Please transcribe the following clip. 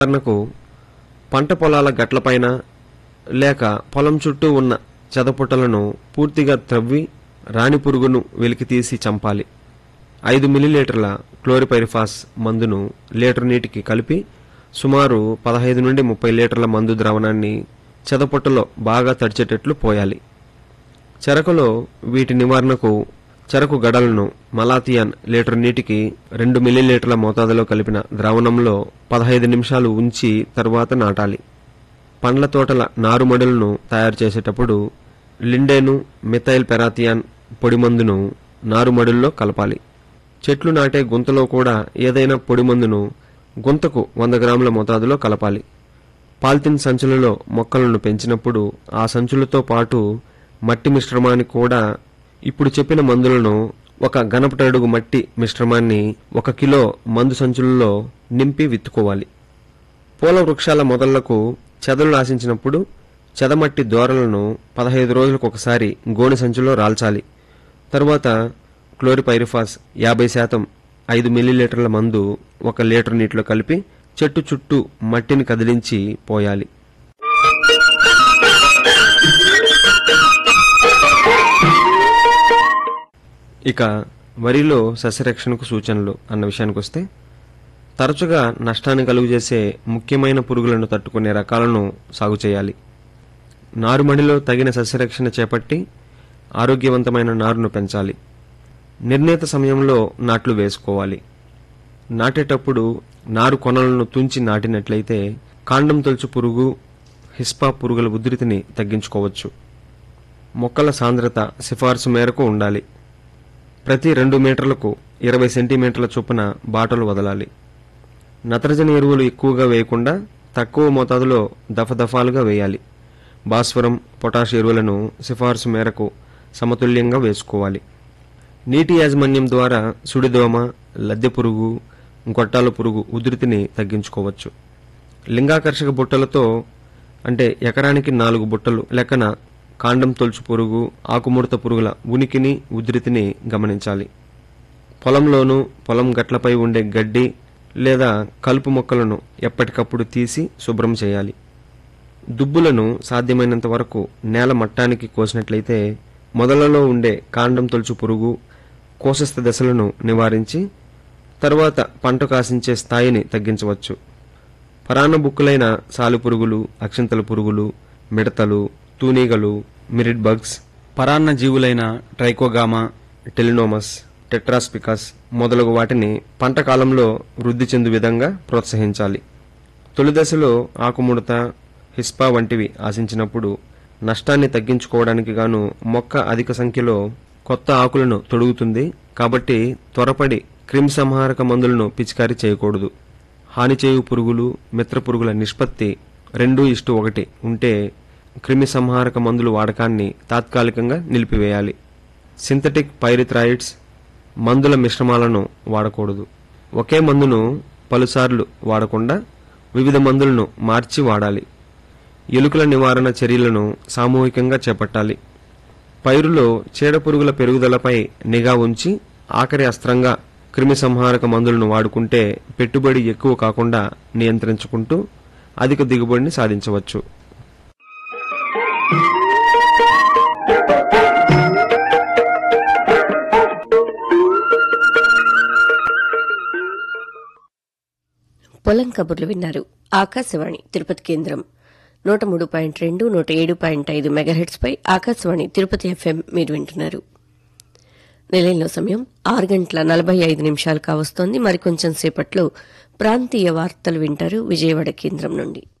ఉదాహరణకు పంట పొలాల గట్లపైన లేక పొలం చుట్టూ ఉన్న చెదపుట్టలను పూర్తిగా త్రవ్వి రాణి పురుగును వెలికితీసి చంపాలి ఐదు మిల్లీలీటర్ల క్లోరిపైరిఫాస్ మందును లీటర్ నీటికి కలిపి సుమారు పదహైదు నుండి ముప్పై లీటర్ల మందు ద్రావణాన్ని చెదపుట్టలో బాగా తడిచేటట్లు పోయాలి చెరకులో వీటి నివారణకు చెరకు గడలను మలాథియాన్ లీటర్ నీటికి రెండు మిల్లీలీటర్ల మోతాదులో కలిపిన ద్రావణంలో పదహైదు నిమిషాలు ఉంచి తరువాత నాటాలి పండ్ల తోటల నారుమడులను తయారు చేసేటప్పుడు లిండేను మిథైల్ పెరాథియాన్ పొడి మందును నారుమడుల్లో కలపాలి చెట్లు నాటే గుంతలో కూడా ఏదైనా పొడి మందును గుంతకు వంద గ్రాముల మోతాదులో కలపాలి పాలిథిన్ సంచులలో మొక్కలను పెంచినప్పుడు ఆ సంచులతో పాటు మట్టి మిశ్రమాన్ని కూడా ఇప్పుడు చెప్పిన మందులను ఒక గనపటడుగు మట్టి మిశ్రమాన్ని ఒక కిలో మందు సంచులలో నింపి విత్తుకోవాలి పూల వృక్షాల మొదళ్లకు చెదలు ఆశించినప్పుడు చెదమట్టి దోరలను పదహైదు రోజులకు ఒకసారి గోనె సంచిలో రాల్చాలి తరువాత క్లోరిపైరిఫాస్ యాభై శాతం ఐదు మిల్లీలీటర్ల మందు ఒక లీటర్ నీటిలో కలిపి చెట్టు చుట్టూ మట్టిని కదిలించి పోయాలి ఇక వరిలో సస్యరక్షణకు సూచనలు అన్న విషయానికి వస్తే తరచుగా నష్టాన్ని కలుగజేసే ముఖ్యమైన పురుగులను తట్టుకునే రకాలను సాగు చేయాలి నారుమడిలో తగిన సస్యరక్షణ చేపట్టి ఆరోగ్యవంతమైన నారును పెంచాలి నిర్ణీత సమయంలో నాట్లు వేసుకోవాలి నాటేటప్పుడు నారు కొనలను తుంచి నాటినట్లయితే కాండం తొలుచు పురుగు హిస్పా పురుగుల ఉధృతిని తగ్గించుకోవచ్చు మొక్కల సాంద్రత సిఫార్సు మేరకు ఉండాలి ప్రతి రెండు మీటర్లకు ఇరవై సెంటీమీటర్ల చొప్పున బాటలు వదలాలి నత్రజని ఎరువులు ఎక్కువగా వేయకుండా తక్కువ మోతాదులో దఫదఫాలుగా వేయాలి భాస్వరం పొటాష్ ఎరువులను సిఫార్సు మేరకు సమతుల్యంగా వేసుకోవాలి నీటి యాజమాన్యం ద్వారా సుడిదోమ లద్దె పురుగు గొట్టాల పురుగు ఉధృతిని తగ్గించుకోవచ్చు లింగాకర్షక బుట్టలతో అంటే ఎకరానికి నాలుగు బుట్టలు లెక్కన కాండం తొలుచు పురుగు ఆకుముడత పురుగుల ఉనికిని ఉధృతిని గమనించాలి పొలంలోనూ పొలం గట్లపై ఉండే గడ్డి లేదా కలుపు మొక్కలను ఎప్పటికప్పుడు తీసి శుభ్రం చేయాలి దుబ్బులను సాధ్యమైనంత వరకు నేల మట్టానికి కోసినట్లయితే మొదలలో ఉండే కాండం తొలుచు పురుగు కోశస్థ దశలను నివారించి తర్వాత పంట కాసించే స్థాయిని తగ్గించవచ్చు పరాన్న బుక్కులైన సాలిపురుగులు అక్షింతల పురుగులు మిడతలు తూనీగలు మిరిడ్ బగ్స్ పరాన్న జీవులైన ట్రైకోగామా టెలినోమస్ టెట్రాస్పికస్ మొదలగు వాటిని పంట కాలంలో వృద్ధి చెందు విధంగా ప్రోత్సహించాలి తొలి దశలో ఆకుముడత హిస్పా వంటివి ఆశించినప్పుడు నష్టాన్ని తగ్గించుకోవడానికి గాను మొక్క అధిక సంఖ్యలో కొత్త ఆకులను తొడుగుతుంది కాబట్టి త్వరపడి క్రిమిసంహారక మందులను పిచికారీ చేయకూడదు హాని చేయు పురుగులు మిత్ర పురుగుల నిష్పత్తి రెండు ఇష్టు ఒకటి ఉంటే క్రిమి సంహారక మందుల వాడకాన్ని తాత్కాలికంగా నిలిపివేయాలి సింథటిక్ పైరిథ్రాయిడ్స్ మందుల మిశ్రమాలను వాడకూడదు ఒకే మందును పలుసార్లు వాడకుండా వివిధ మందులను మార్చి వాడాలి ఎలుకల నివారణ చర్యలను సామూహికంగా చేపట్టాలి పైరులో చీడపురుగుల పెరుగుదలపై నిఘా ఉంచి ఆఖరి అస్త్రంగా క్రిమి సంహారక మందులను వాడుకుంటే పెట్టుబడి ఎక్కువ కాకుండా నియంత్రించుకుంటూ అధిక దిగుబడిని సాధించవచ్చు పొలం కబుర్లు విన్నారు ఆకాశవాణి తిరుపతి కేంద్రం నూట మూడు పాయింట్ రెండు నూట ఏడు పాయింట్ ఐదు మెగాహెట్స్ పై ఆకాశవాణి తిరుపతి ఎఫ్ఎం మీరు వింటున్నారు నిలయంలో సమయం ఆరు గంటల నలభై ఐదు నిమిషాలు కావస్తోంది మరికొంచెం సేపట్లో ప్రాంతీయ వార్తలు వింటారు విజయవాడ కేంద్రం నుండి